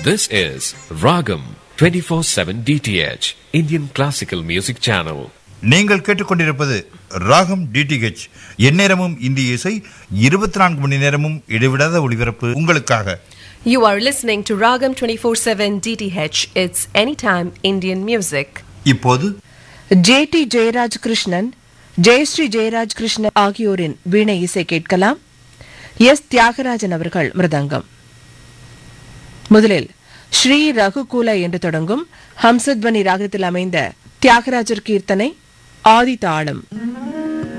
This is Ragam 24/7 DTH Indian Classical Music Channel. நீங்கள் கேட்டுக்கொண்டிருப்பது ராகம் டிடிஹெச் எந்நேரமும் இந்திய இசை இருபத்தி நான்கு மணி நேரமும் இடைவிடாத ஒளிபரப்பு உங்களுக்காக You are listening to Ragam 24/7 DTH. It's anytime Indian music. இப்போது ஜேடி ஜெயராஜ் கிருஷ்ணன் ஜெயஸ்ரீ ஜெயராஜ் கிருஷ்ணன் ஆகியோரின் வீணை இசை கேட்கலாம் எஸ் தியாகராஜன் அவர்கள் மிருதங்கம் முதலில் ஸ்ரீ ரகுகுல என்று தொடங்கும் ஹம்சத்வனி ராகத்தில் அமைந்த தியாகராஜர் கீர்த்தனை ஆதி தாளம்